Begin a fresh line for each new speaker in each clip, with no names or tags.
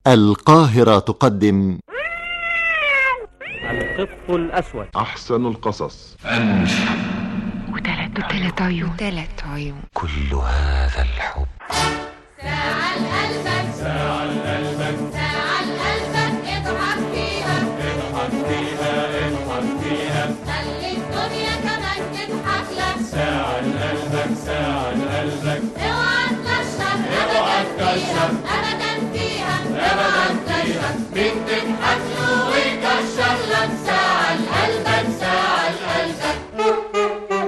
القاهرة تقدم
القط الأسود
أحسن القصص
وتلات وتلات عيون تلات عيون
كل هذا الحب
ساعة لقلبك ساعة لقلبك ساعة لقلبك اضحك فيها اضحك فيها اضحك فيها خلي الدنيا كمان تضحك لك ساعة لقلبك ساعة لقلبك اوعى تكشر اوعى تكشر ابدا فيها ابدا فيها مين تضحك له ويكشر لك ساعة لقلبك ساعة لقلبك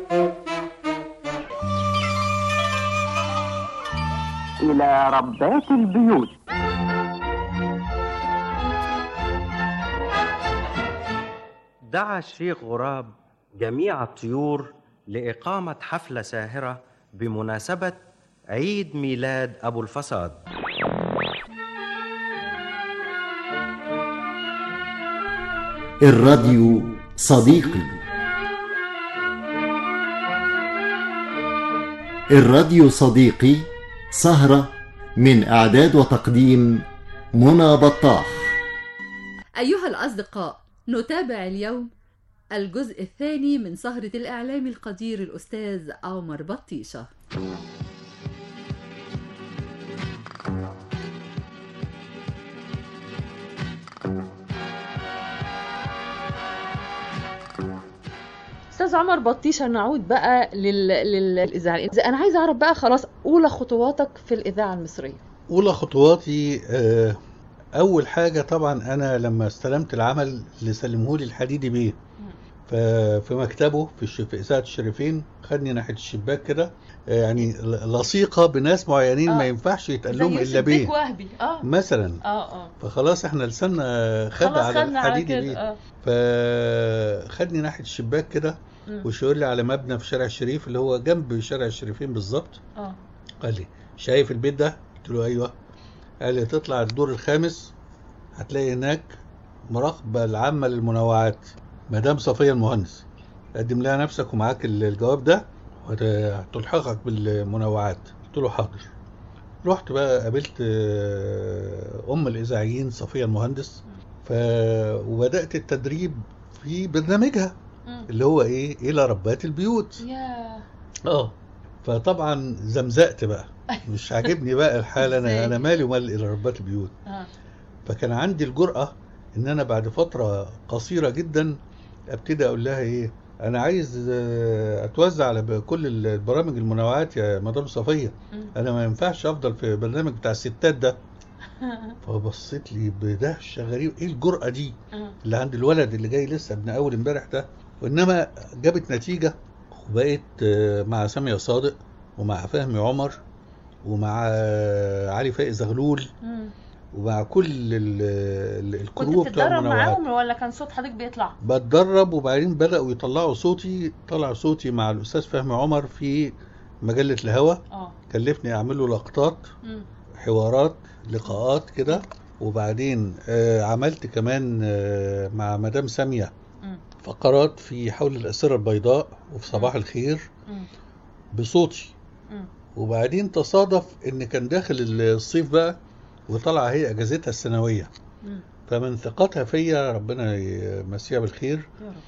إلى ربات البيوت
دعا الشيخ غراب جميع الطيور لإقامة حفلة ساهرة بمناسبة عيد ميلاد أبو الفصاد
الراديو صديقي الراديو صديقي سهرة من إعداد وتقديم منى بطاح
أيها الأصدقاء نتابع اليوم الجزء الثاني من سهرة الإعلام القدير الأستاذ عمر بطيشة
استاذ عمر بطيشه نعود بقى لل... لل... للاذاعه انا عايزه اعرف بقى خلاص اولى خطواتك في الاذاعه المصريه
أولى خطواتي آه، أول حاجة طبعا أنا لما استلمت العمل اللي سلمهولي الحديدي بيه ففي مكتبه في, الش... في إذاعة الشريفين خدني ناحية الشباك كده آه، يعني ل- لصيقة بناس معينين
آه.
ما ينفعش يتقال لهم
زي
إلا
يوسف
بيه
بيك وهبي اه
مثلا
اه اه
فخلاص احنا لساننا خد
خلاص
على
خدنا على
الحديدي
كده
بيه
اه
فخدني ناحية الشباك كده
مم.
وشاور لي على مبنى في شارع الشريف اللي هو جنب شارع الشريفين بالظبط
اه
قال لي شايف البيت ده؟ قلت له ايوه قال لي تطلع الدور الخامس هتلاقي هناك مراقبة العامة للمنوعات مدام صفية المهندس قدم لها نفسك ومعاك ال- الجواب ده وهتلحقك بالمنوعات قلت له حاضر رحت بقى قابلت آه، ام الاذاعيين صفية المهندس ف... وبدأت التدريب في برنامجها
مم.
اللي هو ايه الى ربات البيوت
يا
اه فطبعا زمزقت بقى مش عاجبني بقى الحال انا
إزاي؟
انا مالي ومال الى ربات البيوت
اه
فكان عندي الجرأة ان انا بعد فترة قصيرة جدا ابتدي اقول لها ايه انا عايز آه، اتوزع على ب- كل البرامج المنوعات يا مدام صفية
مم.
انا ما ينفعش افضل في برنامج بتاع الستات ده فبصيت لي بدهشة غريب ايه الجرأة دي
آه.
اللي عند الولد اللي جاي لسه ابن اول امبارح ده وانما جابت نتيجة وبقيت آه، مع سامية صادق ومع فهمي عمر ومع آه، علي فايق زغلول
مم.
ومع كل ال- ال-
كنت
الكرو بتوع
بتتدرب
المنوعات
معاهم ولا كان صوت حضرتك بيطلع
بتدرب وبعدين بدأوا يطلعوا صوتي طلع صوتي مع الأستاذ فهمي عمر في مجلة الهوى
اه
كلفني أعمل له لقطات
مم.
حوارات لقاءات كده وبعدين آه، عملت كمان آه، مع مدام سامية
مم.
فقرات في حول الأسرة البيضاء وفي صباح
مم.
الخير
مم.
بصوتي
مم.
وبعدين تصادف ان كان داخل الصيف بقى وطلع هي اجازتها السنويه
مم.
فمن ثقتها فيا ربنا يمسيها بالخير
يا رب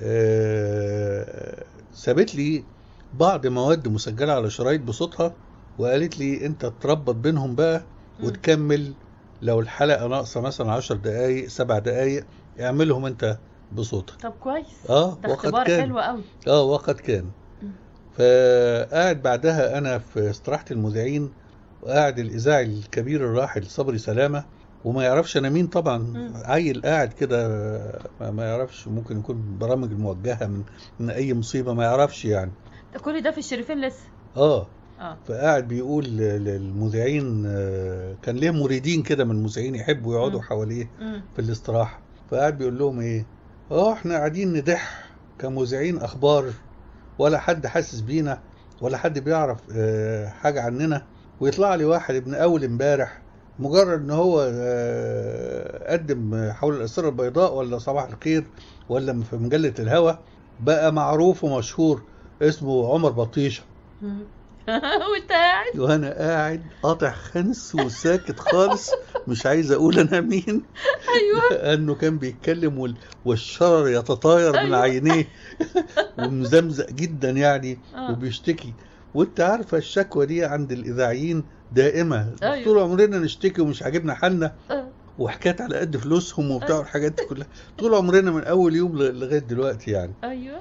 آه، سابت لي بعض مواد مسجله على شرايط بصوتها وقالت لي انت تربط بينهم بقى
مم.
وتكمل لو الحلقه ناقصه مثلا عشر دقايق سبع دقايق اعملهم انت بصوتك
طب كويس
اه
ده
وقد
اختبار
كان
حلو قوي
اه وقد كان
مم.
فقاعد بعدها انا في استراحه المذيعين وقاعد الاذاعي الكبير الراحل صبري سلامه وما يعرفش انا مين طبعا
مم.
عيل قاعد كده ما- ما يعرفش ممكن يكون برامج موجهه من من اي مصيبه ما يعرفش يعني
ده كل ده في الشريفين لسه
اه
اه
فقاعد بيقول ل- للمذيعين آه، كان ليه مريدين كده من المذيعين يحبوا يقعدوا
مم.
حواليه
مم.
في الاستراحه فقاعد بيقول لهم ايه اه احنا قاعدين ندح كمذيعين اخبار ولا حد حاسس بينا ولا حد بيعرف آه، حاجه عننا ويطلع لي واحد ابن اول امبارح مجرد ان هو آه، قدم حول الاسره البيضاء ولا صباح الخير ولا في مجله الهوى بقى معروف ومشهور اسمه عمر بطيشه
مم. وانت قاعد
وانا قاعد قاطع خنس وساكت خالص مش عايز اقول انا مين
ايوه
لانه كان بيتكلم وال- والشرر يتطاير من
أيوة.
عينيه ومزمزق جدا يعني
آه.
وبيشتكي وانت عارفه الشكوى دي عند الاذاعيين دائمه
أيوة.
طول عمرنا نشتكي ومش عاجبنا حالنا
آه.
وحكايات على قد فلوسهم وبتاع
أيوة.
والحاجات دي كلها طول عمرنا من اول يوم ل- لغايه دلوقتي يعني
ايوه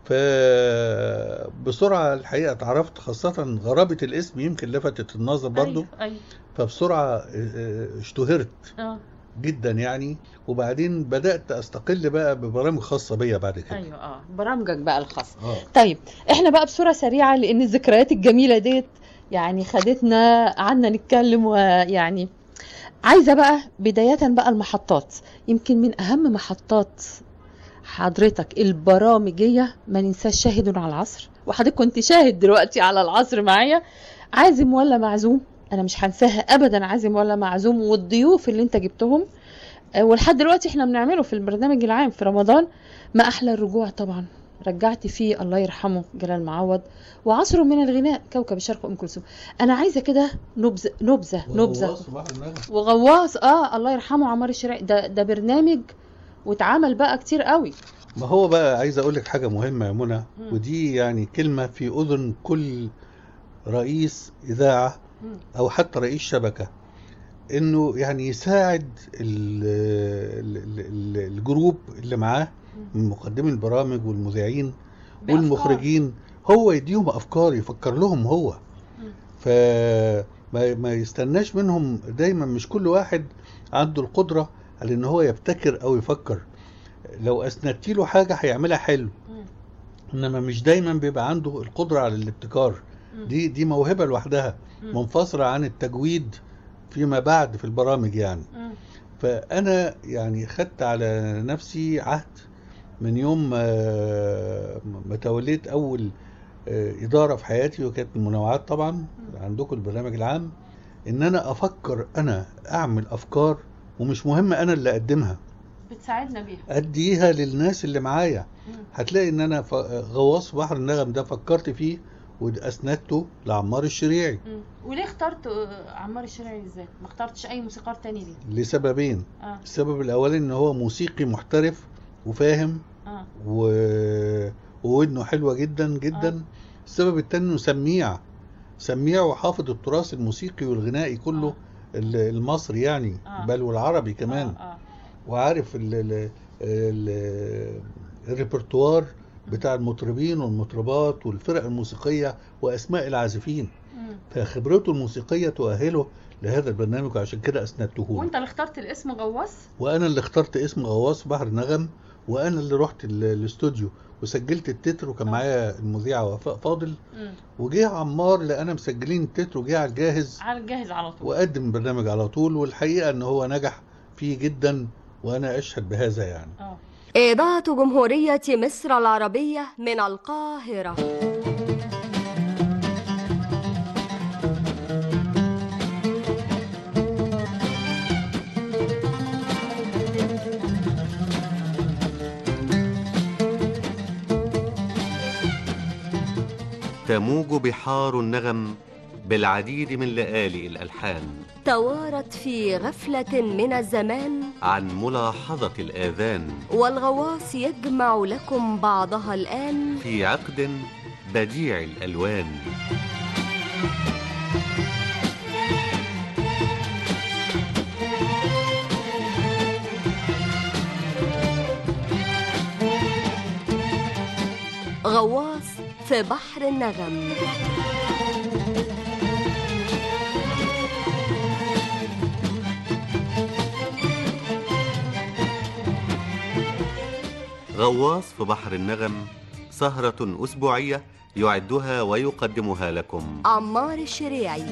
فبسرعه الحقيقه اتعرفت خاصه غرابه الاسم يمكن لفتت النظر برضو
ايوه ايوه
فبسرعه اه، اه، اشتهرت
اه
جدا يعني وبعدين بدات استقل بقى ببرامج خاصه بيا بعد كده
ايوه اه برامجك بقى الخاص
اه
طيب احنا بقى بصوره سريعه لان الذكريات الجميله ديت يعني خدتنا قعدنا نتكلم ويعني عايزه بقى بدايه بقى المحطات يمكن من اهم محطات حضرتك البرامجيه ما ننساش شاهد على العصر وحضرتك كنت شاهد دلوقتي على العصر معايا عازم ولا معزوم انا مش هنساها ابدا عازم ولا معزوم والضيوف اللي انت جبتهم آه، ولحد دلوقتي احنا بنعمله في البرنامج العام في رمضان ما احلى الرجوع طبعا رجعت فيه الله يرحمه جلال معوض وعصر من الغناء كوكب الشرق ام كلثوم انا عايزه كده نبذه نبذه نبذه
وغواص بحر النغم.
وغواص اه الله يرحمه عمار الشراعي ده ده برنامج واتعمل بقى كتير قوي
ما هو بقى عايز اقول لك حاجه مهمه يا منى
مم.
ودي يعني كلمه في اذن كل رئيس اذاعه
مم.
او حتى رئيس شبكه انه يعني يساعد ال ال ال الجروب اللي معاه من مقدمي البرامج والمذيعين
بأفكار.
والمخرجين هو يديهم افكار يفكر لهم هو
مم.
فما ما يستناش منهم دايما مش كل واحد عنده القدره على ان هو يبتكر او يفكر لو اسندت له حاجه هيعملها حلو
مم.
انما مش دايما بيبقى عنده القدره على الابتكار
مم.
دي دي موهبه لوحدها
مم.
منفصله عن التجويد فيما بعد في البرامج يعني
مم.
فانا يعني خدت على نفسي عهد من يوم ما ما توليت اول آه، اداره في حياتي وكانت من المنوعات طبعا عندكم البرنامج العام ان انا افكر انا اعمل افكار ومش مهم انا اللي اقدمها
بتساعدنا بيها
اديها للناس اللي معايا
مم.
هتلاقي ان انا ف- غواص بحر النغم ده فكرت فيه واسندته لعمار الشريعي
مم. وليه اخترت آه، عمار الشراعي ازاي ما اخترتش اي موسيقار تاني ليه
لسببين
اه
السبب الاولاني ان هو موسيقي محترف وفاهم
اه
و... وودنه حلوه جدا جدا
آه.
السبب التاني انه سميع سميع وحافظ التراث الموسيقي والغنائي كله
آه.
ال- المصري يعني
آه.
بل والعربي كمان
اه, آه.
وعارف ال ال ال الريperتوار بتاع المطربين والمطربات والفرق الموسيقية وأسماء العازفين
مم.
فخبرته الموسيقية تؤهله لهذا البرنامج وعشان كده أسندته له
وانت اللي اخترت الاسم غواص
وأنا اللي اخترت اسم غواص بحر نغم وأنا اللي رحت ال- الاستوديو وسجلت التتر وكان
آه.
معايا المذيعة وفاء فاضل
مم.
وجه عمار لقانا مسجلين التتر وجه على الجاهز
على الجاهز على طول
وقدم البرنامج على طول والحقيقة ان هو نجح فيه جدا وانا اشهد بهذا يعني
اه
إذاعة جمهورية مصر العربية من القاهرة
تموج بحار النغم بالعديد من لآلئ الألحان
توارت في غفلة من الزمان
عن ملاحظة الآذان
والغواص يجمع لكم بعضها الآن
في عقد بديع الألوان
غواص في بحر النغم
غواص في بحر النغم سهرة أسبوعية يعدها ويقدمها لكم
عمار الشريعي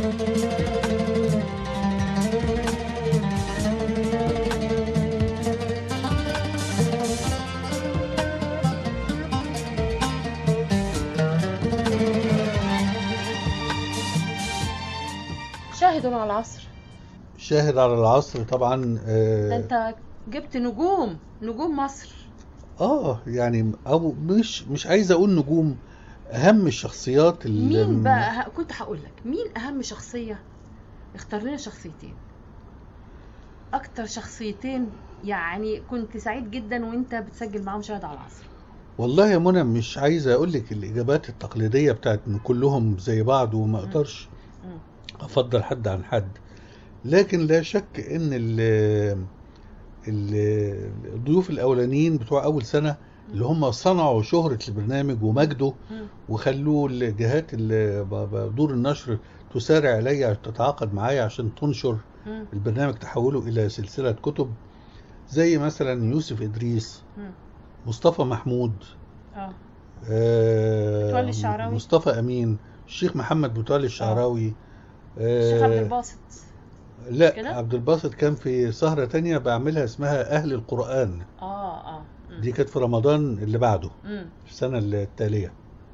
شاهد على العصر
شاهد على العصر طبعا
ده
اه,
انت جبت نجوم نجوم مصر
آه يعني او مش مش عايز اقول نجوم اهم الشخصيات اللي
مين بقى ه- كنت هقول لك مين اهم شخصيه اختار لنا شخصيتين اكتر شخصيتين يعني كنت سعيد جدا وانت بتسجل معاهم شاهد على العصر
والله يا منى مش عايز اقول لك الاجابات التقليديه بتاعت ان كلهم زي بعض وما اقدرش
مم.
افضل حد عن حد لكن لا شك ان ال- ال- الضيوف الاولانيين بتوع اول سنه اللي هم صنعوا شهرة البرنامج ومجده
مم.
وخلوا الجهات اللي ب- ب- دور النشر تسارع الي تتعاقد معايا عشان تنشر
مم.
البرنامج تحوله الى سلسلة كتب زي مثلا يوسف ادريس
مم.
مصطفى محمود
اه
آه،
متولي الشعراوي.
مصطفى امين الشيخ محمد متولي الشعراوي
الشيخ عبد
آه،
الباسط
لا
كده؟
عبد الباسط كان في سهرة تانية بعملها اسمها أهل القرآن
اه اه مم.
دي كانت في رمضان اللي بعده
مم.
في السنة التالية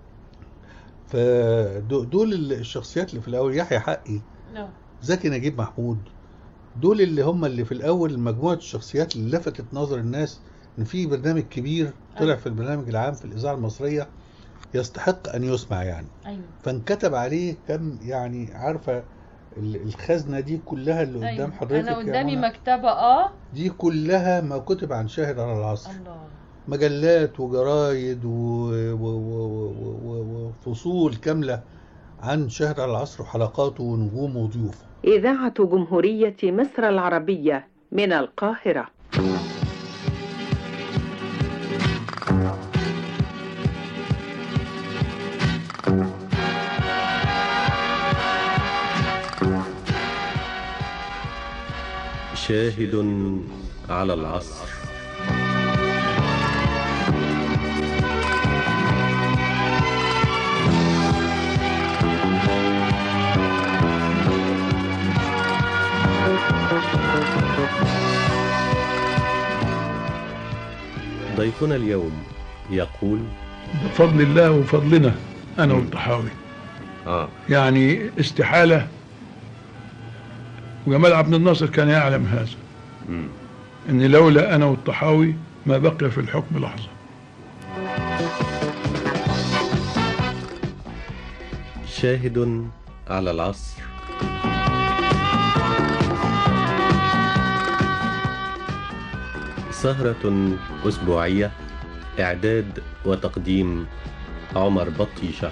فدول الشخصيات اللي في الأول يحيى حقي
لا.
زكي نجيب محمود دول اللي هم اللي في الأول مجموعة الشخصيات اللي لفتت نظر الناس إن في برنامج كبير طلع
أيوة.
في البرنامج العام في الإذاعة المصرية يستحق أن يسمع يعني
ايوه
فانكتب عليه كم يعني عارفة ال- الخزنة دي كلها اللي قدام
أيوة.
حضرتك
انا
يا
قدامي
منى،
مكتبه اه
دي كلها ما كتب عن شاهد على العصر
الله
مجلات وجرايد و- و- و- و- و- وفصول كاملة عن شاهد على العصر وحلقاته ونجومه وضيوفه
إذاعة جمهورية مصر العربية من القاهرة
شاهد على العصر ضيفنا اليوم يقول
بفضل الله وفضلنا انا والطحاوي
اه
يعني استحاله وجمال عبد الناصر كان يعلم هذا
مم.
ان لولا انا والطحاوي ما بقي في الحكم لحظه
شاهد على العصر سهرة أسبوعية إعداد وتقديم عمر بطيشة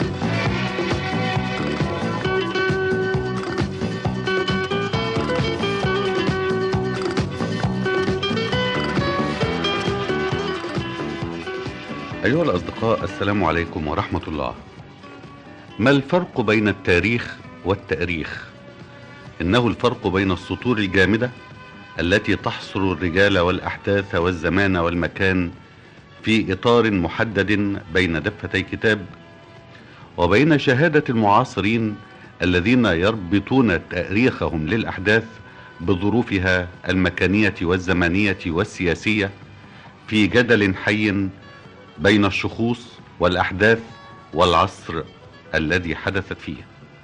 أيها الأصدقاء السلام عليكم ورحمة الله ما الفرق بين التاريخ والتأريخ؟ إنه الفرق بين السطور الجامدة التي تحصر الرجال والأحداث والزمان والمكان في إطار محدد بين دفتي كتاب وبين شهادة المعاصرين الذين يربطون تأريخهم للأحداث بظروفها المكانية والزمانية والسياسية في جدل حي بين الشخوص والأحداث والعصر الذي حدثت فيه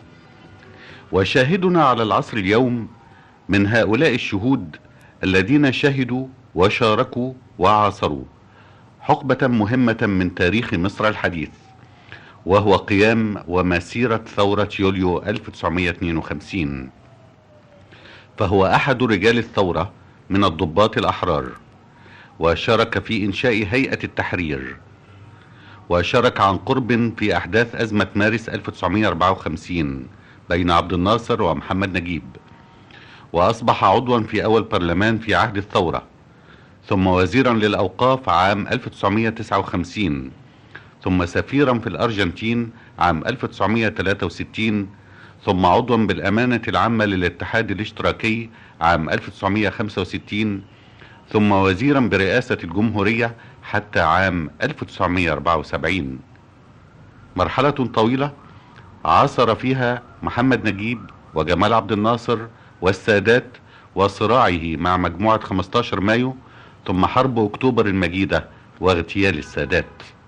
وشاهدنا على العصر اليوم من هؤلاء الشهود الذين شهدوا وشاركوا وعاصروا حقبة مهمة من تاريخ مصر الحديث وهو قيام ومسيرة ثورة يوليو 1952 فهو أحد رجال الثورة من الضباط الأحرار وشارك في إنشاء هيئة التحرير وشارك عن قرب في أحداث أزمة مارس 1954 بين عبد الناصر ومحمد نجيب وأصبح عضوا في أول برلمان في عهد الثورة ثم وزيرا للأوقاف عام 1959 ثم سفيرا في الأرجنتين عام 1963 ثم عضوا بالأمانة العامة للاتحاد الاشتراكي عام 1965 ثم وزيرا برئاسة الجمهورية حتى عام 1974 مرحلة طويلة عاصر فيها محمد نجيب وجمال عبد الناصر والسادات وصراعه مع مجموعة 15 مايو ثم حرب أكتوبر المجيدة واغتيال السادات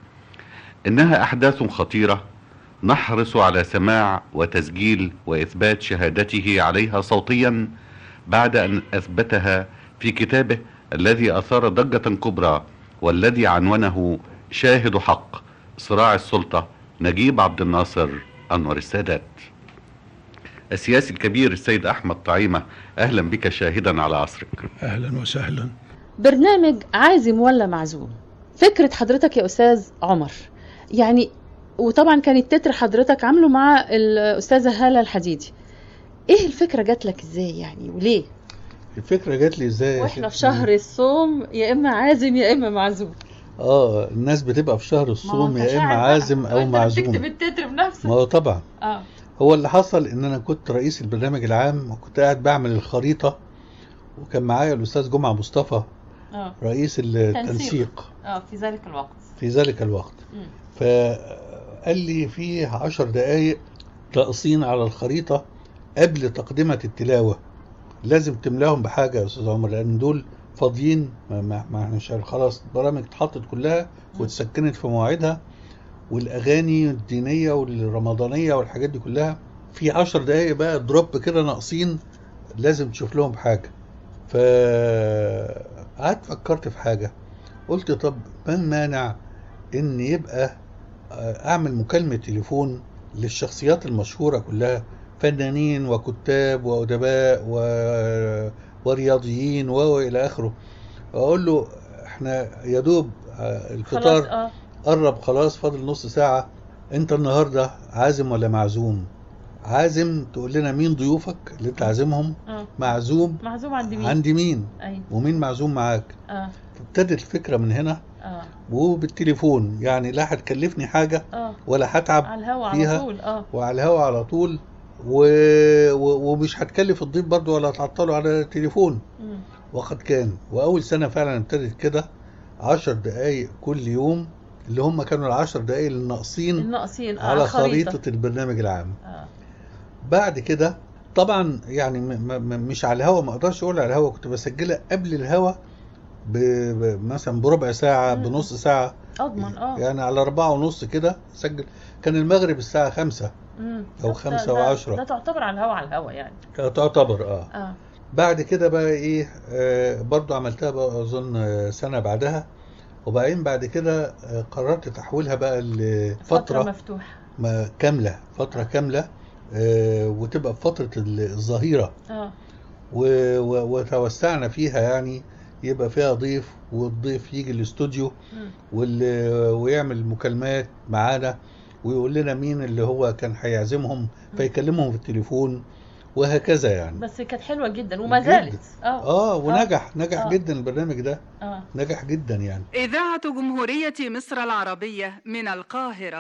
إنها أحداث خطيرة نحرص على سماع وتسجيل وإثبات شهادته عليها صوتيا بعد أن أثبتها في كتابه الذي أثار ضجة كبرى والذي عنونه شاهد حق صراع السلطة نجيب عبد الناصر أنور السادات السياسي الكبير السيد أحمد طعيمة أهلا بك شاهدا على عصرك
أهلا وسهلا
برنامج عازم ولا معزوم فكرة حضرتك يا أستاذ عمر يعني وطبعا كان التتر حضرتك عامله مع الأستاذة هالة الحديدي ايه الفكرة جات لك ازاي يعني وليه
الفكرة جات لي ازاي يا
واحنا
ست
في شهر الصوم يا اما عازم يا اما معزوم
اه الناس بتبقى في شهر الصوم يا اما عازم او
تكتب
معزوم
التتر بنفسك
ما هو طبعا
اه
هو اللي حصل ان انا كنت رئيس البرنامج العام وكنت قاعد بعمل الخريطة وكان معايا الاستاذ جمعة مصطفى
اه
رئيس التنسيق
اه في ذلك الوقت
في ذلك الوقت
مم.
فقال لي في عشر دقايق ناقصين على الخريطة قبل تقدمة التلاوة لازم تملاهم بحاجة يا أستاذ عمر لأن دول فاضيين ما, ما, ما احنا مش خلاص البرامج اتحطت كلها واتسكنت في مواعيدها والأغاني الدينية والرمضانية والحاجات دي كلها في عشر دقايق بقى دروب كده ناقصين لازم تشوف لهم حاجة فقعدت فكرت في حاجة قلت طب ما المانع ان يبقى اعمل مكالمة تليفون للشخصيات المشهورة كلها فنانين وكتاب وأدباء و... ورياضيين والى اخره اقول له احنا يا دوب آه، الفطار
خلاص اه
قرب خلاص فاضل نص ساعة انت النهاردة عازم ولا معزوم عازم تقول لنا مين ضيوفك اللي انت عازمهم
اه
معزوم
معزوم عند مين
عند مين
ايوه
ومين معزوم معاك
اه
ابتدت الفكرة من هنا
اه
وبالتليفون يعني لا هتكلفني حاجة
اه
ولا هتعب
على الهوا على
فيها
طول اه
وعلى الهوا على طول و... و... ومش هتكلف الضيف برضه ولا هتعطله على التليفون
مم.
وقد كان وأول سنة فعلا ابتدت كده عشر دقايق كل يوم اللي هم كانوا العشر دقايق اللي ناقصين
الناقصين آه،
على
الخريطة.
خريطة البرنامج العام
اه
بعد كده طبعا يعني م م م- مش على الهوا ما اقدرش اقول على الهوا كنت بسجلها قبل الهوا ب... ب... مثلا بربع ساعة
مم.
بنص ساعة
اضمن اه
يعني على أربعة ونص كده سجل كان المغرب الساعة خمسة
مم.
أو
ده-
خمسة
ده-
وعشرة.
ده تعتبر على الهوا على الهوا يعني
تعتبر اه
اه
بعد كده بقى ايه آه برضو عملتها بقى اظن آه، سنة بعدها وبعدين بعد كده آه قررت تحويلها بقى
فترة
لفترة
مفتوحة
ما كاملة فترة كاملة آه وتبقى في فترة الظهيرة
اه
و- و- وتوسعنا فيها يعني يبقى فيها ضيف والضيف يجي الاستوديو
مم.
وال- ويعمل مكالمات معانا ويقول لنا مين اللي هو كان هيعزمهم فيكلمهم في التليفون وهكذا يعني
بس كانت حلوة جدا وما
جداً.
زالت اه
اه ونجح نجح
آه.
جدا البرنامج ده
اه
نجح جدا يعني
إذاعة جمهورية مصر العربية من القاهرة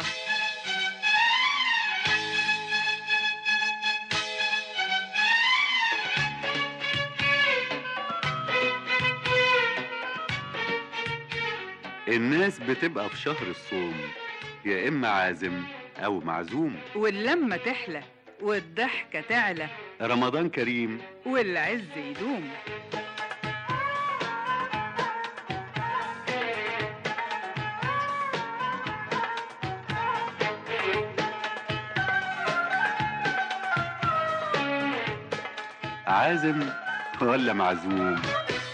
الناس بتبقى في شهر الصوم يا إما عازم أو معزوم
واللمة تحلى والضحكة تعلى
رمضان كريم
والعز يدوم
عازم ولا معزوم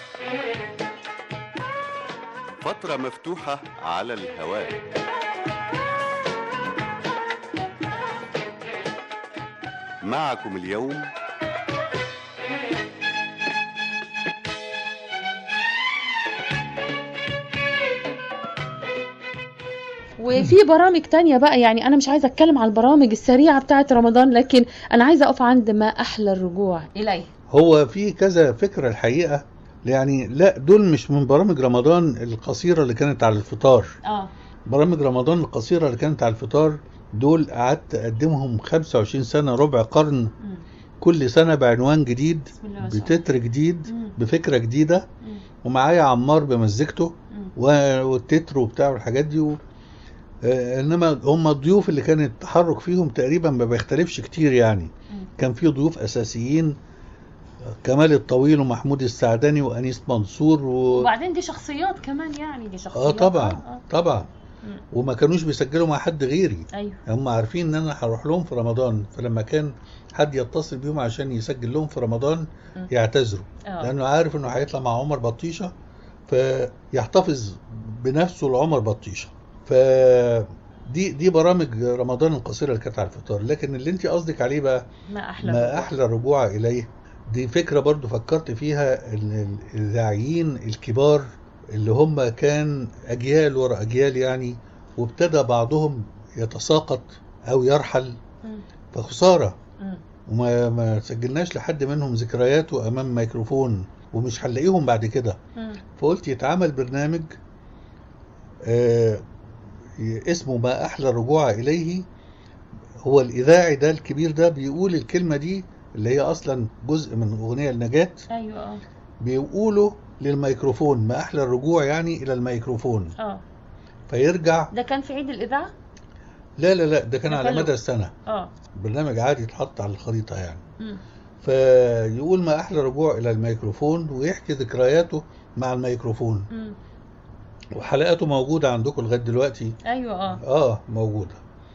فترة مفتوحة على الهواء معكم اليوم
وفي برامج تانية بقى يعني أنا مش عايزة أتكلم على البرامج السريعة بتاعة رمضان لكن أنا عايزة أقف عند ما أحلى الرجوع إليه
هو في كذا فكرة الحقيقة يعني لا دول مش من برامج رمضان القصيرة اللي كانت على الفطار
اه
برامج رمضان القصيرة اللي كانت على الفطار دول قعدت أقدمهم 25 سنة ربع قرن كل سنة بعنوان جديد
بسم الله ما شاء الله.
بتتر جديد
مم.
بفكرة جديدة
مم.
ومعايا عمار بمزجته
مم.
و- والتتر وبتاع والحاجات دي و... آه، انما هم الضيوف اللي كان التحرك فيهم تقريبا ما بيختلفش كتير يعني كان في ضيوف اساسيين كمال الطويل ومحمود السعداني وانيس منصور و...
وبعدين دي شخصيات كمان يعني دي شخصيات
اه طبعا
آه.
طبعا
مم.
وما كانوش بيسجلوا مع حد غيري
أيوه
هم عارفين ان انا هروح لهم في رمضان فلما كان حد يتصل بيهم عشان يسجل لهم في رمضان
مم.
يعتذروا
آه.
لانه عارف انه هيطلع مع عمر بطيشه فيحتفظ بنفسه لعمر بطيشه ف دي دي برامج رمضان القصيره اللي كانت على الفطار لكن اللي انت قصدك عليه بقى
ما احلى
ما
الرجوع.
احلى الرجوع اليه دي فكره برضو فكرت فيها ال- الاذاعيين الكبار اللي هم كان اجيال ورا اجيال يعني وابتدى بعضهم يتساقط او يرحل
مم.
فخساره
مم.
وما ما سجلناش لحد منهم ذكرياته امام ميكروفون ومش هنلاقيهم بعد كده
مم.
فقلت يتعمل برنامج آه، ي- اسمه ما احلى الرجوع اليه هو الاذاعي ده الكبير ده بيقول الكلمه دي اللي هي اصلا جزء من اغنيه النجاه
ايوه اه
بيقوله للميكروفون ما احلى الرجوع يعني الى الميكروفون
اه
فيرجع
ده كان في عيد الاذاعه
لا لا لا ده كان
ده
على
كله.
مدى السنه
اه
برنامج عادي اتحط على الخريطه يعني
مم.
فيقول ما احلى الرجوع الى الميكروفون ويحكي ذكرياته مع الميكروفون
مم.
وحلقاته موجوده عندكم لغايه دلوقتي
ايوه اه
اه موجودة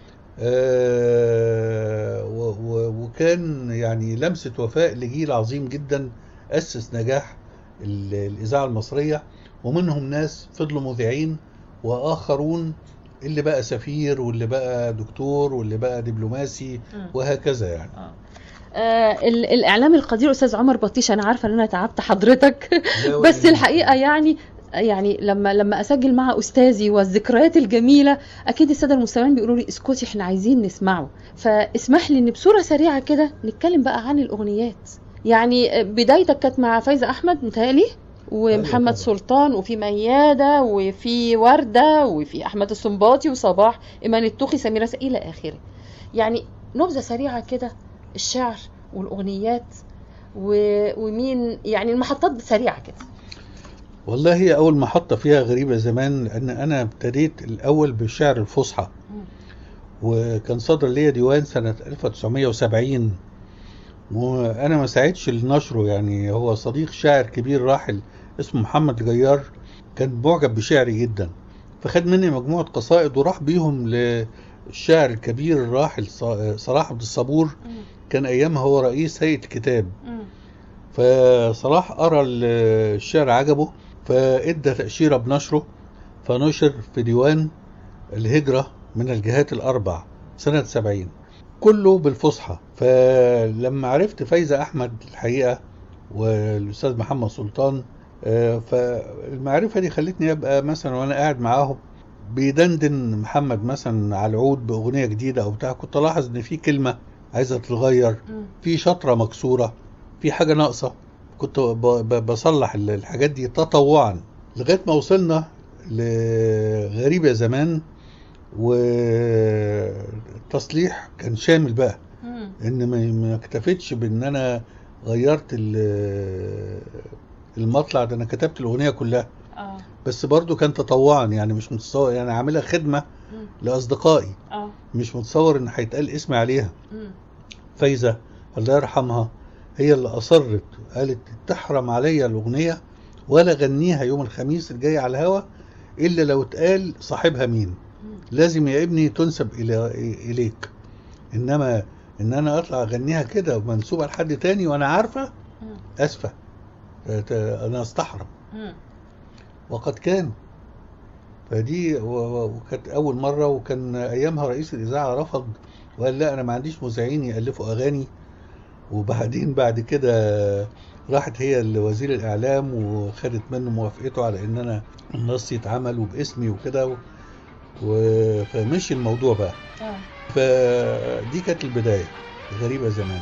آه و- و- وكان يعني لمسة وفاء لجيل عظيم جدا أسس نجاح ال- الإذاعة المصرية ومنهم ناس فضلوا مذيعين وآخرون اللي بقى سفير واللي بقى دكتور واللي بقى دبلوماسي
مم.
وهكذا يعني
آه ال- الاعلام القدير استاذ عمر بطيش انا عارفه ان انا تعبت حضرتك
لا
بس
ولا
الحقيقه يعني يعني لما لما اسجل مع استاذي والذكريات الجميله اكيد الساده المستمعين بيقولوا لي اسكتي احنا عايزين نسمعه فاسمح لي ان بصوره سريعه كده نتكلم بقى عن الاغنيات يعني بدايتك كانت مع فايزه احمد متهيألي ومحمد سلطان وفي ميادة وفي وردة وفي أحمد السنباطي وصباح إيمان التوخي سميرة س- إلى آخره يعني نبذة سريعة كده الشعر والأغنيات و... ومين يعني المحطات سريعة كده
والله هي أول محطة فيها غريبة زمان لأن أنا ابتديت الأول بالشعر الفصحى وكان صدر ليا ديوان سنة 1970 وأنا ما ساعدش لنشره يعني هو صديق شاعر كبير راحل اسمه محمد الجيار كان معجب بشعري جدا فخد مني مجموعة قصائد وراح بيهم للشاعر الكبير الراحل ص- صلاح عبد الصبور كان أيامها هو رئيس هيئة الكتاب فصلاح قرا ال- الشعر عجبه فادى تأشيرة بنشره فنشر في ديوان الهجرة من الجهات الأربع سنة سبعين كله بالفصحى فلما عرفت فايزة أحمد الحقيقة والأستاذ محمد سلطان آه، فالمعرفة دي خلتني أبقى مثلا وأنا قاعد معاهم بيدندن محمد مثلا على العود بأغنية جديدة أو بتاع كنت ألاحظ إن في كلمة عايزة تتغير في شطرة مكسورة في حاجة ناقصة كنت ب- ب- بصلح ال- الحاجات دي تطوعا لغاية ما وصلنا لغريب يا زمان والتصليح كان شامل بقى ان ما ما اكتفيتش بان انا غيرت ال- المطلع ده انا كتبت الاغنيه كلها
اه
بس برضو كان تطوعا يعني مش متصور يعني عاملها خدمه
مم.
لاصدقائي
اه
مش متصور ان هيتقال اسمي عليها
مم.
فايزه الله يرحمها هي اللي اصرت قالت تحرم عليا الاغنيه ولا غنيها يوم الخميس الجاي على الهوا الا لو اتقال صاحبها مين لازم يا ابني تنسب الى اليك انما ان انا اطلع اغنيها كده ومنسوبه لحد تاني وانا عارفه اسفه ت- انا استحرم
مم.
وقد كان فدي و- و- وكانت اول مره وكان ايامها رئيس الاذاعه رفض وقال لا انا ما عنديش مذيعين يالفوا اغاني وبعدين بعد كده راحت هي لوزير الاعلام وخدت منه موافقته على ان انا النص يتعمل وباسمي وكده و... و... فمشي الموضوع بقى
اه
فدي كانت البدايه غريبه زمان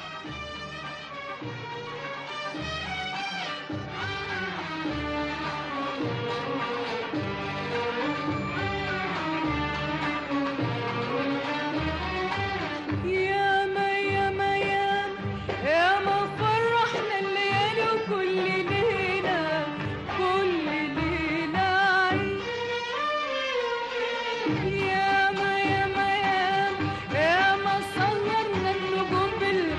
ياما ياما ياما ياما فرحنا الليالي وكل ليلة كل ليلة عيد ياما ياما ياما ياما صغرنا النجوم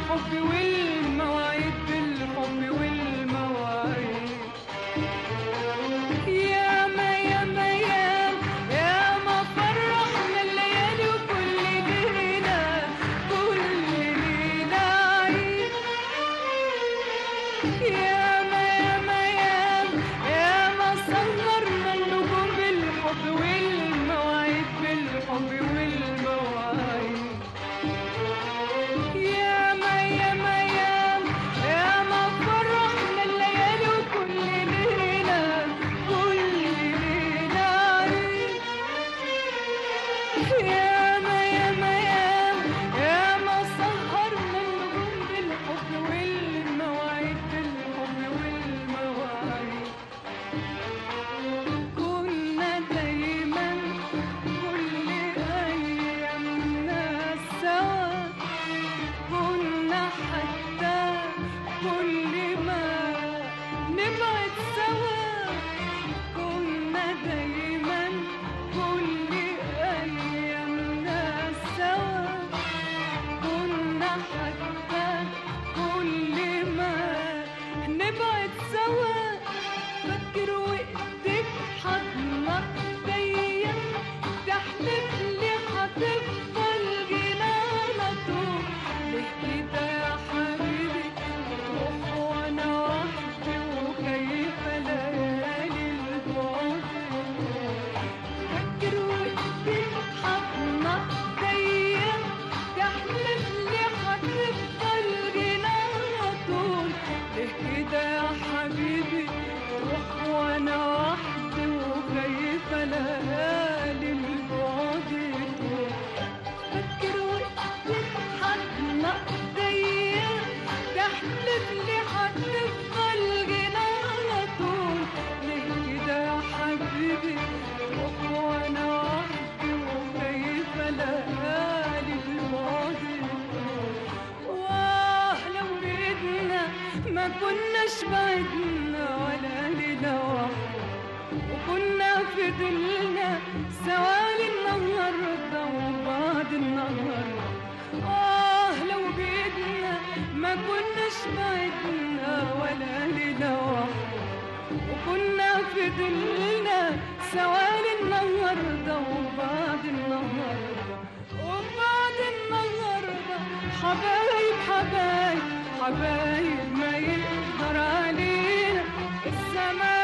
فضلنا سوالي النهاردة وبعد النهاردة آه لو بإيدنا ما كناش بعدنا ولا ليلة واحدة وكنا فضلنا سوالي النهاردة وبعد النهاردة وبعد النهاردة حبايب حبايب حبايب ما يقدر علينا الزمان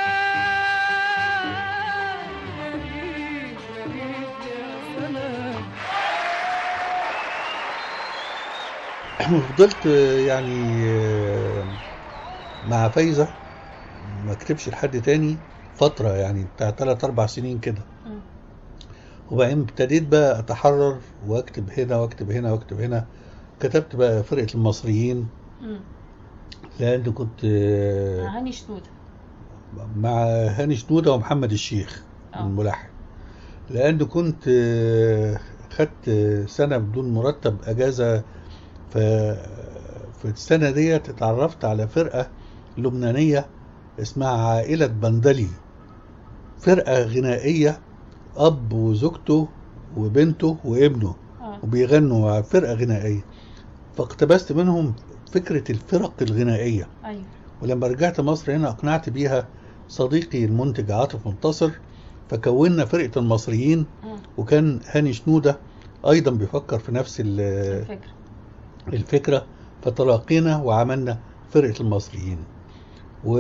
غريب غريب يا زمان
فضلت يعني آه، مع فايزة ما اكتبش لحد تاني فترة يعني بتاع تلات أربع سنين كده وبعدين ابتديت بقى أتحرر وأكتب هنا وأكتب هنا وأكتب هنا كتبت بقى فرقة المصريين لأن كنت آه،
هاني شنودة
مع هاني شنودة ومحمد الشيخ
آه.
الملحن لأن كنت آه، خدت سنة بدون مرتب أجازة ف في السنة ديت اتعرفت على فرقة لبنانية اسمها عائلة بندلي فرقة غنائية أب وزوجته وبنته وابنه
آه.
وبيغنوا فرقة غنائية فاقتبست منهم فكرة الفرق الغنائية
أيوة
ولما رجعت مصر هنا أقنعت بيها صديقي المنتج عاطف منتصر فكونا فرقة المصريين
مم.
وكان هاني شنودة أيضا بيفكر في نفس ال-
الفكرة
الفكرة فتلاقينا وعملنا فرقة المصريين و...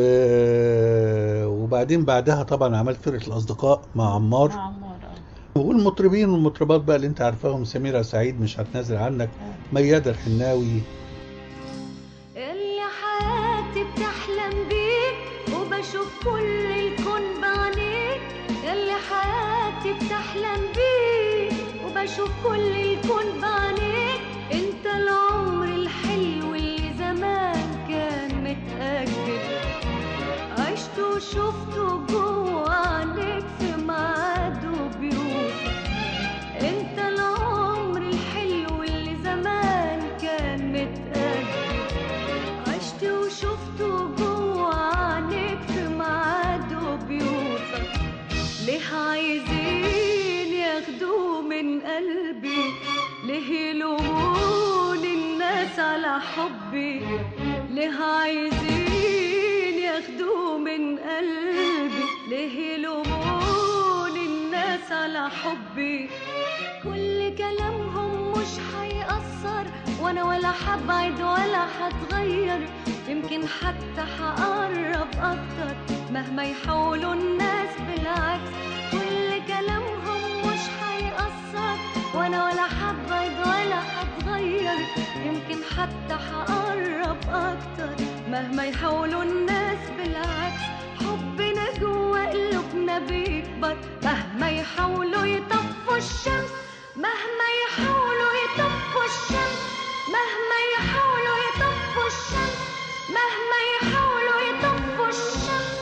وبعدين بعدها طبعا عملت فرقة الأصدقاء مع عمار
مع عمار آه.
والمطربين والمطربات بقى اللي انت عارفاهم سميرة سعيد مش هتنازل عنك ميادة الحناوي
اللي حياتي بتحلم بيك وبشوف كل الكون بعينيك اللي حياتي بتحلم بيك وبشوف كل الكون بعينيك انت العمر الحلو اللي زمان كان متأجل عشت وشفته جوا عينيك في ميعاد وبيوت انت العمر الحلو اللي زمان كان متأجل عشت وشفته جوا عينيك في ميعاد وبيوتك ليه عايزين ياخدوه من قلبي ليه يلومون الناس على حبي ليه عايزين ياخدوه من قلبي ليه يلومون الناس على حبي كل كلامهم مش هيأثر وانا ولا حبعد ولا هتغير يمكن حتى هقرب اكتر مهما يحاولوا الناس بالعكس كل كلامهم مش هيأثر وانا ولا حبعد ولا هتغير يمكن حتى هقرب اكتر مهما يحاولوا الناس بالعكس حبنا جوا قلوبنا بيكبر مهما يحاولوا يطفوا الشمس مهما يحاولوا يطفوا الشمس مهما يحاولوا يطفوا الشمس مهما يحاولوا يطفوا الشمس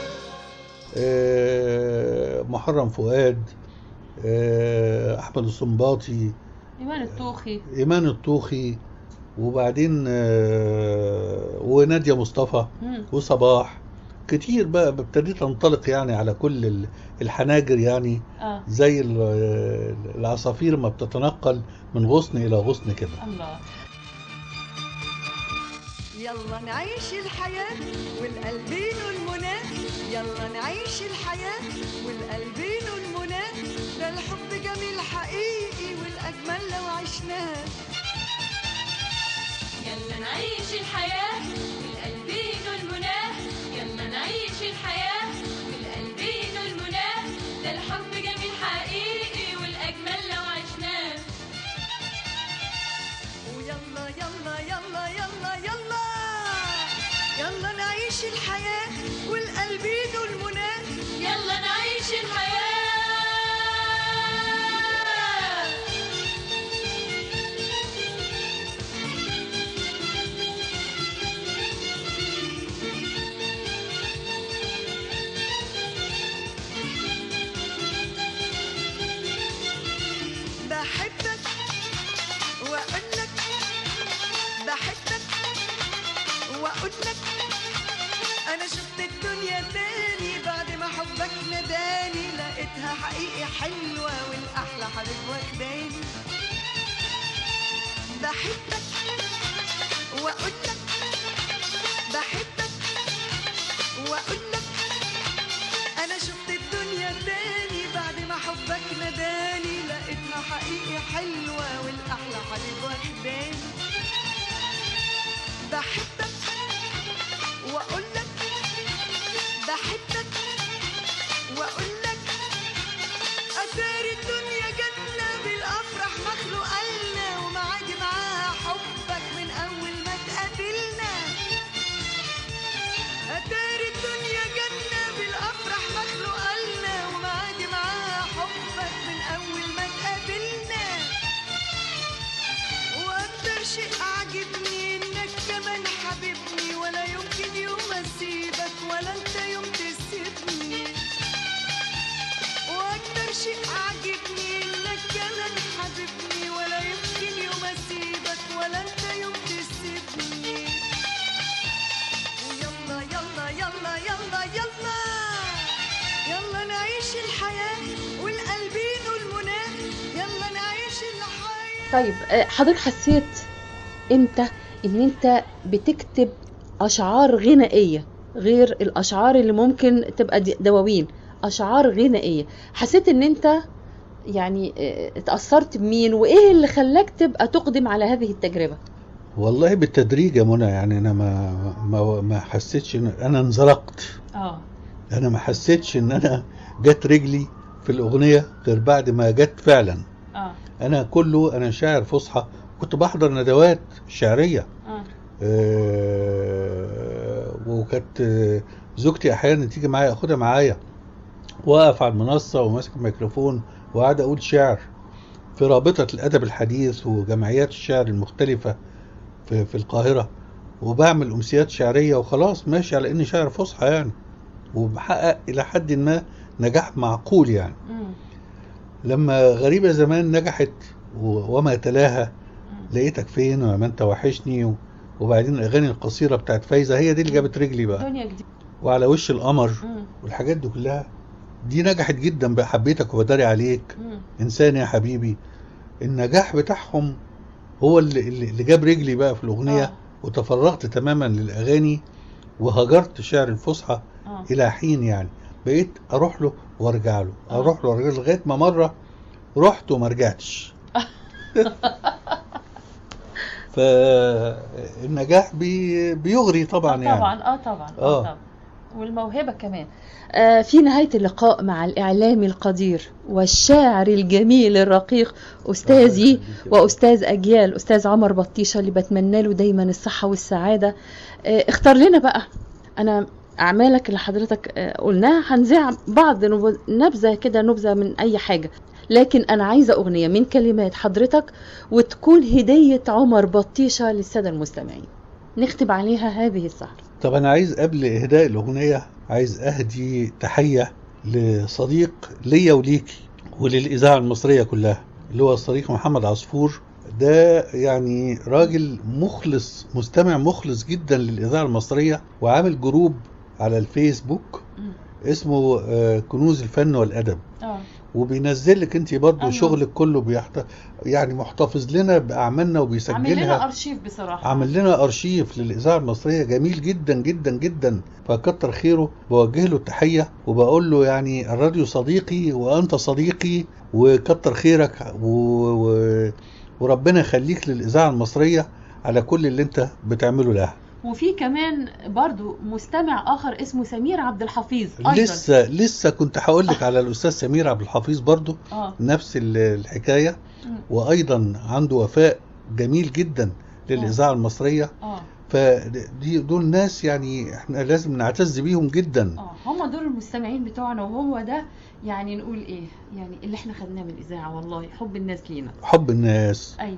آه، محرم فؤاد آه، أحمد الصنباطي
إيمان الطوخي
إيمان الطوخي وبعدين آه، ونادية مصطفى
مم.
وصباح كتير بقى ابتديت انطلق يعني على كل ال- الحناجر يعني
اه
زي ال- العصافير ما بتتنقل من غصن إلى غصن كده
الله
يلا نعيش الحياة والقلبين والمنى يلا نعيش الحياة والقلبين والمنى ده الحب جميل حقيقي والأجمل لو عشناه
يلا نعيش الحياة والقلبين والمناه يلا نعيش الحياة والقلبين والمناه ده الحب جميل حقيقي والأجمل لو عشناه
ويلا يلا يلا يلا يلا يلا نعيش الحياة والقلبين والمنى
يلا نعيش الحياة
بحبك واقول لك بحبك واقول لك انا شفت الدنيا تاني بعد ما حبك نداني لقيتها حقيقي حلوه والاحلى حبيب واخداني بحبك واقول لك بحبك واقول لك اتاري الدنيا جنة بالافراح مخلوقة لنا ومعادي معاها حبك من اول ما تقابلنا اتاري الدنيا جنة بالافراح مخلوقة لنا ومعادي معاها حبك من اول ما تقابلنا واكتر شيء عاجبني انك كمان حبيبني ولا يمكن يوم اسيبك ولا انت يوم تسيبني واكتر شيء عاجبني انك كمان حبيبني ولا يمكن يوم اسيبك ولا انت يوم تسيبني ويلا يلا يلا يلا يلا يلا نعيش الحياة والقلبين والمنى يلا نعيش الحياة
طيب آه، حضرتك حسيت امتى ان انت بتكتب اشعار غنائيه غير الاشعار اللي ممكن تبقى دي- دواوين اشعار غنائيه حسيت ان انت يعني آه، اتاثرت بمين وايه اللي خلاك تبقى تقدم على هذه التجربه
والله بالتدريج يا منى يعني انا ما ما ما حسيتش ان انا انزلقت
اه
انا ما حسيتش ان انا جت رجلي في الاغنيه غير بعد ما جت فعلا
اه
انا كله انا شاعر فصحى كنت بحضر ندوات شعريه
اه
آه، وكانت آه، زوجتي احيانا تيجي معايا اخدها معايا واقف على المنصه وماسك الميكروفون وقاعد اقول شعر في رابطه الادب الحديث وجمعيات الشعر المختلفه في, في القاهره وبعمل امسيات شعريه وخلاص ماشي على اني شاعر فصحى يعني وبحقق الى حد ما نجاح معقول يعني لما غريبة زمان نجحت و- وما تلاها لقيتك فين وما انت وحشني و- وبعدين الاغاني القصيرة بتاعت فايزة هي دي اللي جابت رجلي بقى
دنيا جديده
وعلى وش القمر
مم.
والحاجات دي كلها دي نجحت جدا بقى حبيتك وبداري عليك
مم.
انسان يا حبيبي النجاح بتاعهم هو اللي, اللي اللي جاب رجلي بقى في الاغنية
آه.
وتفرغت تماما للاغاني وهجرت شعر الفصحى
آه.
الى حين يعني بقيت اروح له وارجع له اروح له وارجع له لغايه ما مره رحت وما رجعتش فالنجاح بي بيغري طبعا يعني
طبعا اه طبعا اه
آه.
طبعا والموهبه كمان آه في نهايه اللقاء مع الاعلامي القدير والشاعر الجميل الرقيق استاذي واستاذ اجيال استاذ عمر بطيشه اللي بتمنى له دايما الصحه والسعاده آه اختار لنا بقى انا اعمالك اللي حضرتك آه قلناها هنذيع بعض نب- نبذه كده نبذه من اي حاجه لكن انا عايزه اغنيه من كلمات حضرتك وتكون هديه عمر بطيشه للساده المستمعين نختم عليها هذه السهره
طب انا عايز قبل اهداء الاغنيه عايز اهدي تحيه لصديق ليا وليكي وللاذاعه المصريه كلها اللي هو الصديق محمد عصفور ده يعني راجل مخلص مستمع مخلص جدا للاذاعه المصريه وعامل جروب على الفيسبوك اسمه آه، كنوز الفن والادب
اه
وبينزل لك انت برضه
أيوة.
شغلك كله بيحت... يعني محتفظ لنا باعمالنا
عامل
وبيسجلها
لنا ارشيف بصراحه
عمل لنا ارشيف للاذاعه المصريه جميل جدا جدا جدا فكتر خيره بوجه له التحيه وبقول له يعني الراديو صديقي وانت صديقي وكتر خيرك و... و... وربنا يخليك للاذاعه المصريه على كل اللي انت بتعمله لها
وفي كمان برضو مستمع اخر اسمه سمير عبد الحفيظ ايضا
لسه لسه كنت هقول لك على الاستاذ سمير عبد الحفيظ برضو
اه
نفس ال- الحكايه
مم.
وايضا عنده وفاء جميل جدا للاذاعه المصريه
اه
فدي دول ناس يعني احنا لازم نعتز بيهم جدا
اه هم دول المستمعين بتوعنا وهو ده يعني نقول ايه يعني اللي احنا خدناه من الاذاعه والله حب الناس لينا
حب الناس
ايوه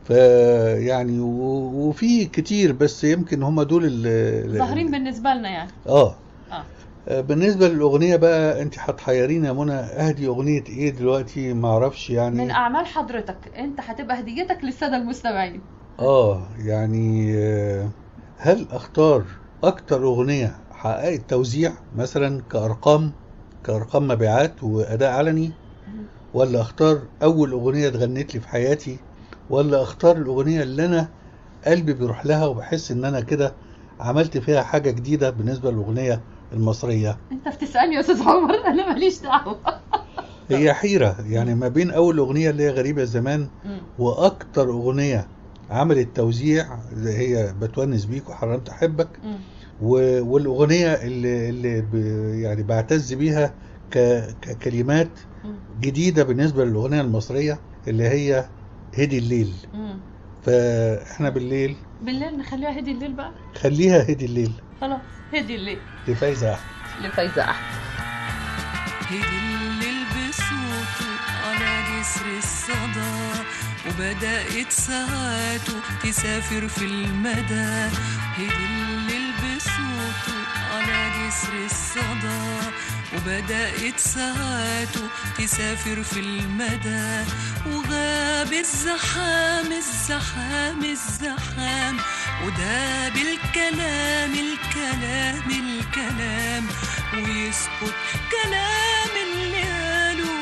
فيعني و- وفي كتير بس يمكن هم دول اللي
ظاهرين بالنسبه لنا يعني
اه
اه
آه، بالنسبه للاغنيه بقى انت هتحيريني يا منى اهدي اغنيه ايه دلوقتي ما اعرفش يعني
من اعمال حضرتك انت هتبقى هديتك للساده المستمعين
اه يعني آه، هل اختار اكتر اغنيه حققت توزيع مثلا كارقام كارقام مبيعات واداء علني ولا اختار اول اغنيه اتغنت لي في حياتي ولا اختار الاغنيه اللي انا قلبي بيروح لها وبحس ان انا كده عملت فيها حاجه جديده بالنسبه للاغنيه المصريه
انت بتسالني يا استاذ عمر انا ماليش دعوه
هي حيره يعني ما بين اول اغنيه اللي هي غريبه زمان
مم.
واكتر اغنيه عملت توزيع اللي هي بتونس بيك وحرمت احبك
مم.
و- والاغنيه اللي, اللي ب يعني بعتز بيها ك- ككلمات
مم.
جديده بالنسبه للاغنيه المصريه اللي هي هدي الليل
مم.
فاحنا بالليل
بالليل نخليها هدي الليل بقى
خليها هدي الليل
خلاص هدي الليل
لفايزه احمد
لفايزه احمد
هدي الليل بصوته على جسر الصدى وبدأت ساعاته تسافر في المدى هدي الليل بصوته على جسر الصدى وبدأت ساعاته تسافر في المدى وغاب الزحام الزحام الزحام وداب الكلام الكلام الكلام ويسكت كلام اللي قاله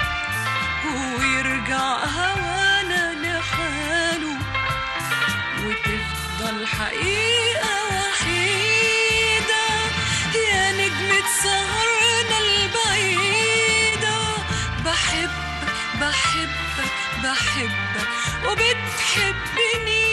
ويرجع هوانا لحاله وتفضل حقيقة وحيدة يا نجمة سهرنا البعيدة بحبك بحبك بحبك وبتحبني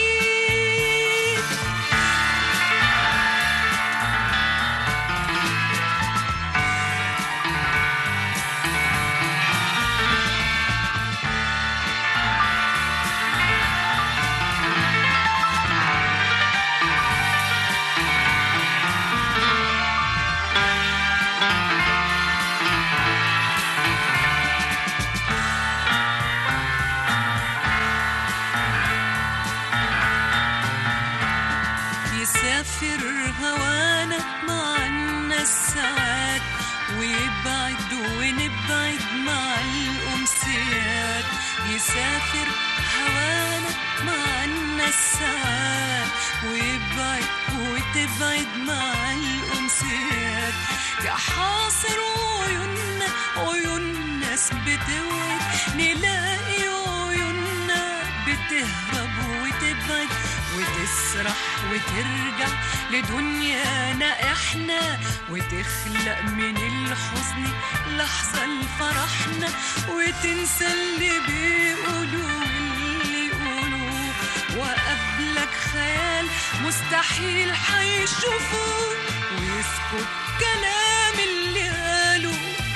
يسافر هوانا معنا الساعات ويبعد ونبعد مع الأمسيات يسافر هوانا معنا الساعات ويبعد وتبعد مع الأمسيات يا حاصر عيوننا عيون ناس بتوعد نلاقي عيوننا بتهرب وتبعد وتسرح وترجع لدنيانا احنا وتخلق من الحزن لحظة لفرحنا وتنسى اللي بيقولوا واللي يقولوا وقبلك خيال مستحيل حيشوفوه ويسكت كلام اللي قالوا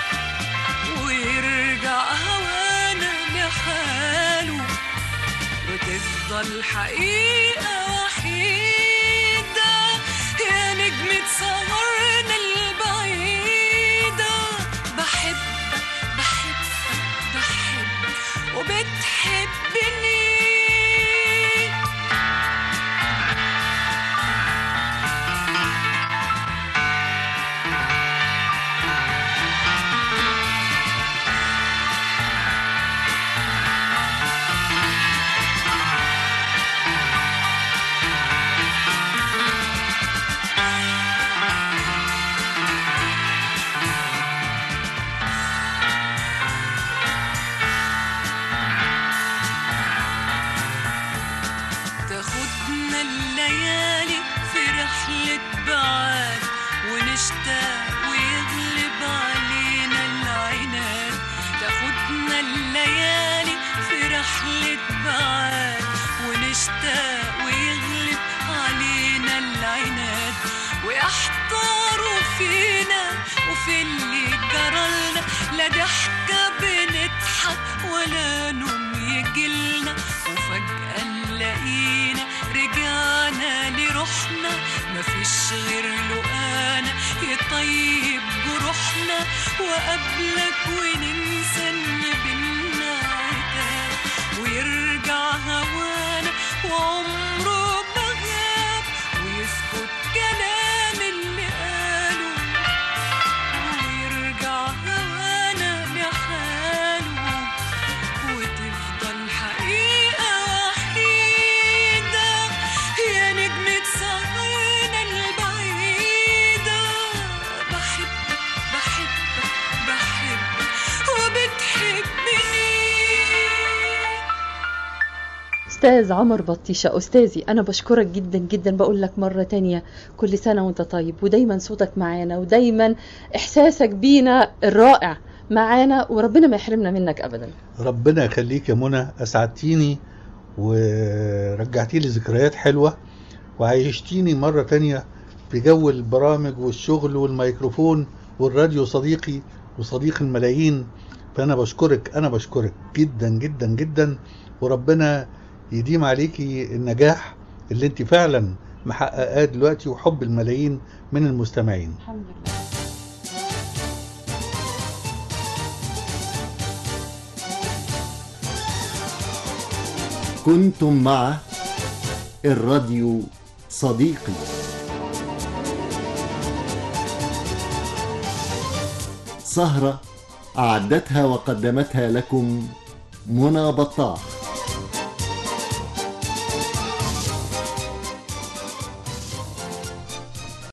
ويرجع هوانا لحاله وتفضل حقيقة وحيدة يا نجمة سهرنا البعيدة بحبك بحبك بحبك وبتحبني تاخدنا الليالي في رحلة بعاد ونشتاق ويغلب علينا العناد تاخدنا الليالي في رحلة بعاد ونشتاق ويغلب علينا العناد ويحتاروا فينا وفي اللي جرالنا لا ضحكة بنضحك ولا نوم يجيلنا وفجأة نلاقينا رجعنا لروحنا مفيش غير لقانا يطيب جروحنا وقبلك وننسى ان بينا عتاب ويرجع هوانا وعمره ما غاب ويسكت كلام اللي قاله ويرجع هوانا لحاله وتفضل حقيقة وحيدة يا نجمة سهرنا البعيدة بحبك بحبك بحبك وبتحبني
أستاذ عمر بطيشة أستاذي أنا بشكرك جدا جدا بقول لك مرة تانية كل سنة وأنت طيب ودايما صوتك معانا ودايما إحساسك بينا الرائع معانا وربنا ما يحرمنا منك أبدا
ربنا يخليك يا منى اسعدتيني ورجعتي لي ذكريات حلوه وعيشتيني مره تانية في جو البرامج والشغل والميكروفون والراديو صديقي وصديق الملايين فانا بشكرك انا بشكرك جدا جدا جدا وربنا يديم عليكي النجاح اللي انت فعلا محققاه دلوقتي وحب الملايين من المستمعين
الحمد لله
كنتم مع الراديو صديقي سهرة أعدتها وقدمتها لكم منى بطاح